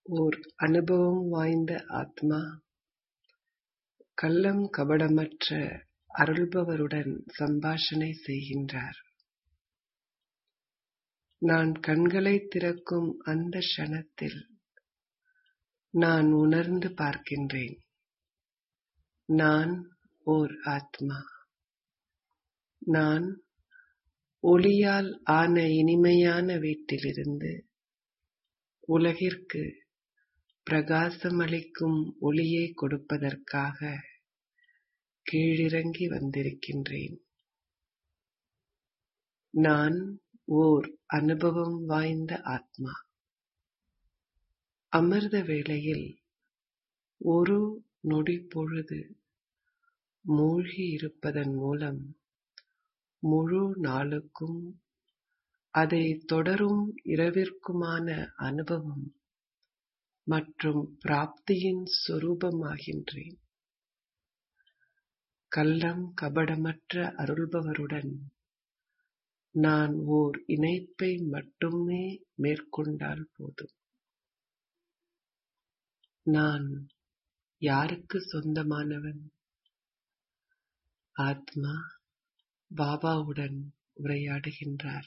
ஓர் அனுபவம் வாய்ந்த ஆத்மா கள்ளம் கபடமற்ற அருள்பவருடன் சம்பாஷணை செய்கின்றார். நான் கண்களைத் திறக்கும் அந்த க்ஷணத்தில் நான் உணர்ந்து பார்க்கின்றேன். நான் ஓர் ஆத்மா. நான் ஒளியால் ஆன இனிமையான வீட்டிலிருந்து உலகிற்கு பிரகாசமளிக்கும் ஒளியைக் கொடுப்பதற்காக கீழிறங்கி வந்திருக்கின்றேன். நான் ஓர் அனுபவம் வாய்ந்த ஆத்மா. அமிர்த வேளையில் ஒரு நொடிப்பொழுது மூழ்கி இருப்பதன் மூலம் முழு நாளுக்கும் அதைத் தொடரும் இரவிற்குமான அனுபவம் மற்றும் பிராப்தியின் சொரூபமாகின்றேன். கள்ளம் கபடமற்ற அருள்பவருடன் நான் ஓர் இணைப்பை மட்டுமே மேற்கொண்டால் போதும். நான் யாருக்குச் சொந்தமானவன்? ஆத்மா பாபாவுடன் உரையாடுகின்றார்.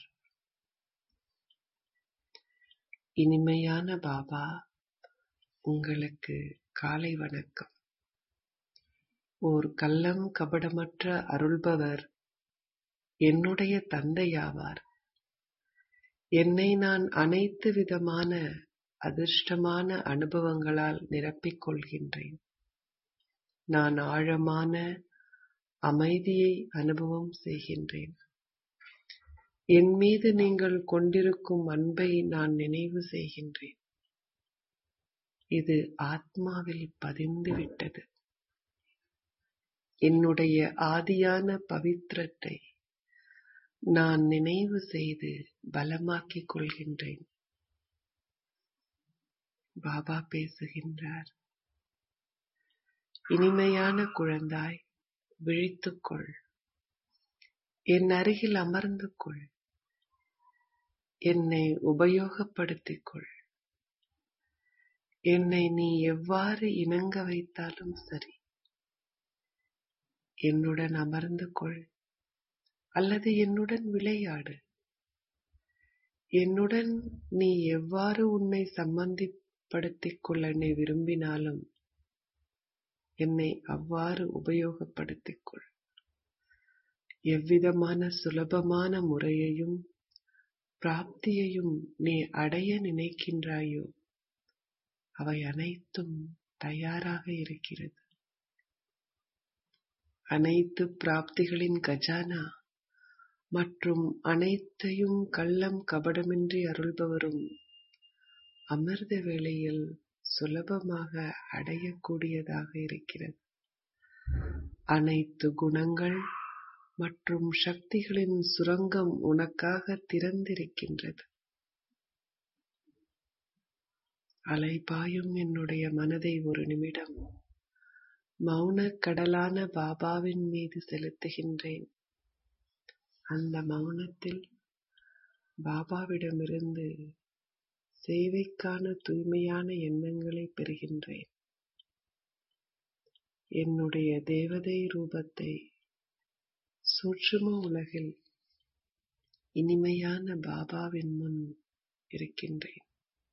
இனிமையான பாபா உங்களுக்கு காலை வணக்கம். ஓர் கள்ளம் கபடமற்ற அருள்பவர் என்னுடைய தந்தையாவார். என்னை நான் அனைத்து விதமான அதிர்ஷ்டமான அனுபவங்களால் நிரப்பிக் கொள்கின்றேன். நான் ஆழமான அமைதியை அனுபவம் செய்கின்றேன். என் மீது நீங்கள் கொண்டிருக்கும் அன்பை நான் நினைவு செய்கின்றேன். இது ஆத்மாவில் பதிந்துவிட்டது. என்னுடைய ஆதியான பவித்ரத்தை நான் நினைவு செய்து பலமாக்கிக் கொள்கின்றேன். பாபா பேசுகின்றார். இனிமையான குழந்தாய் விழித்துக்கொள். என் அருகில் அமர்ந்து கொள். என்னை உபயோகப்படுத்திக் கொள். என்னை நீ எவ்வாறு இணங்க வைத்தாலும் சரி. என்னுடன் அமர்ந்து கொள் அல்லது என்னுடன் விளையாடு. என்னுடன் நீ எவ்வாறு உன்னை சம்பந்தப்படுத்திக் கொள்ள நீ விரும்பினாலும் என்னை அவ்வாறு உபயோகப்படுத்திக் கொள். எவ்விதமான சுலபமான முறையையும் பிராப்தியையும் நீ அடைய நினைக்கின்றாயோ அவை அனைத்தும் தயாராக இருக்கிறது. அனைத்து பிராப்திகளின் கஜானா மற்றும் அனைத்தையும் கள்ளம் கபடமின்றி அருள்பவரும் அமிர்த வேளையில் சுலபமாக அடையக்கூடியதாக இருக்கிறது. அனைத்து குணங்கள் மற்றும் சக்திகளின் சுரங்கம் உனக்காக திறந்திருக்கின்றது. அலைபாயும் என்னுடைய மனதை ஒரு நிமிடம் மௌனக் கடலான பாபாவின் மீது செலுத்துகின்றேன். அந்த மௌனத்தில் பாபாவிடமிருந்து சேவைக்கான தூய்மையான எண்ணங்களைப் பெறுகின்றேன். என்னுடைய தேவதை ரூபத்தை சூட்சும உலகில் இனிமையான பாபாவின் முன் இருக்கின்றேன்.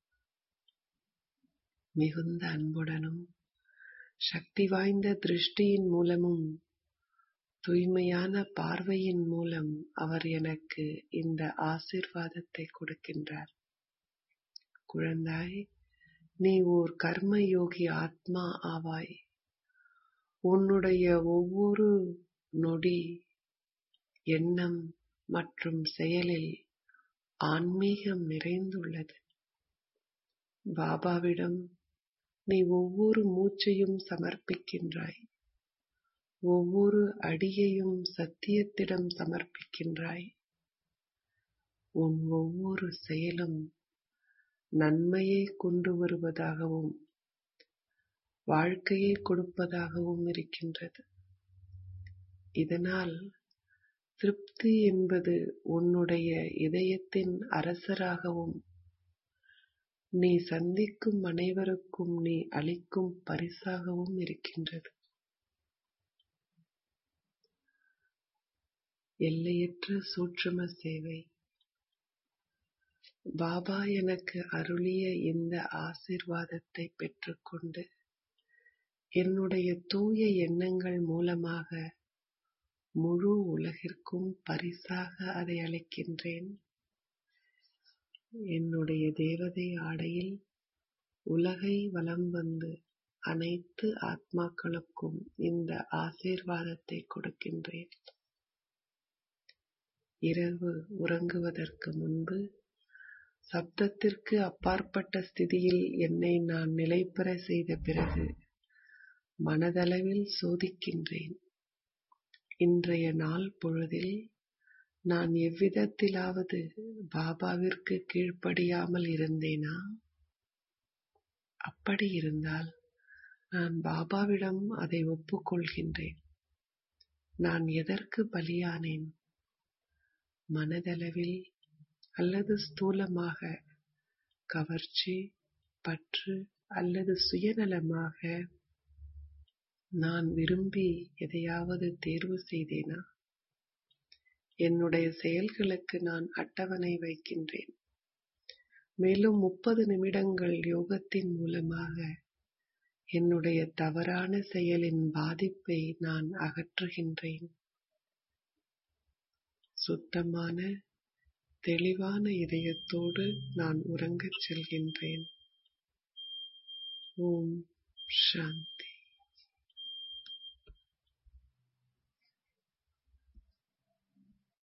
மிகுந்த அன்புடனும் சக்தி வாய்ந்த திருஷ்டியின் மூலமும் தூய்மையான பார்வையின் மூலம் அவர் எனக்கு இந்த ஆசீர்வாதத்தை கொடுக்கின்றார். குழந்தாய் நீ ஓர் கர்ம யோகி ஆத்மா ஆவாய். உன்னுடைய ஒவ்வொரு நொடி எண்ணம் மற்றும் செயலில் ஆன்மீகம் நிறைந்துள்ளது. பாபாவிடம் நீ ஒவ்வொரு மூச்சையும் சமர்ப்பிக்கின்றாய். ஒவ்வொரு அடியையும் சத்தியத்திடம் சமர்ப்பிக்கின்றாய். உன் ஒவ்வொரு செயலும் நன்மையைக் கொண்டு வருவதாகவும் வாழ்க்கையைக் கொடுப்பதாகவும் இருக்கின்றது. இதனால் திருப்தி என்பது உன்னுடைய இதயத்தின் அரசராகவும் நீ சந்திக்கும் அனைவருக்கும் நீ அளிக்கும் பரிசாகவும் இருக்கின்றது எல்லையற்ற சூட்சும சேவை பாபா எனக்கு அருளிய இந்த ஆசிர்வாதத்தை பெற்றுக்கொண்டு என்னுடைய தூய எண்ணங்கள் மூலமாக முழு உலகிற்கும் பரிசாக அதை அளிக்கின்றேன் என்னுடைய தேவதை ஆடையில் உலகை வலம் வந்து அனைத்து ஆத்மாக்களுக்கும் இந்த ஆசீர்வாதத்தை கொடுக்கின்றேன் இரவு உறங்குவதற்கு முன்பு சப்தத்திற்கு அப்பாற்பட்ட ஸ்திதியில் என்னை நான் நிலைபெற செய்த பிறகு மனதளவில் சோதிக்கின்றேன் இன்றைய நாள் பொழுதில் நான் எவ்விதத்திலாவது பாபாவிற்கு கீழ்ப்படியாமல் இருந்தேனா அப்படி இருந்தால் நான் பாபாவிடம் அதை ஒப்புக்கொள்கின்றேன் நான் எதற்கு பலியானேன் மனதளவில் அல்லது ஸ்தூலமாக கவர்ச்சி பற்று அல்லது சுயநலமாக நான் விரும்பி எதையாவது தேர்வு செய்தேனா என்னுடைய செயல்களுக்கு நான் அட்டவணை வைக்கின்றேன் மேலும் முப்பது நிமிடங்கள் யோகத்தின் மூலமாக என்னுடைய தவறான செயலின் பாதிப்பை நான் அகற்றுகின்றேன் சுத்தமான தெளிவான இதயத்தோடு நான் உறங்கச் செல்கின்றேன் ஓம் சாந்தி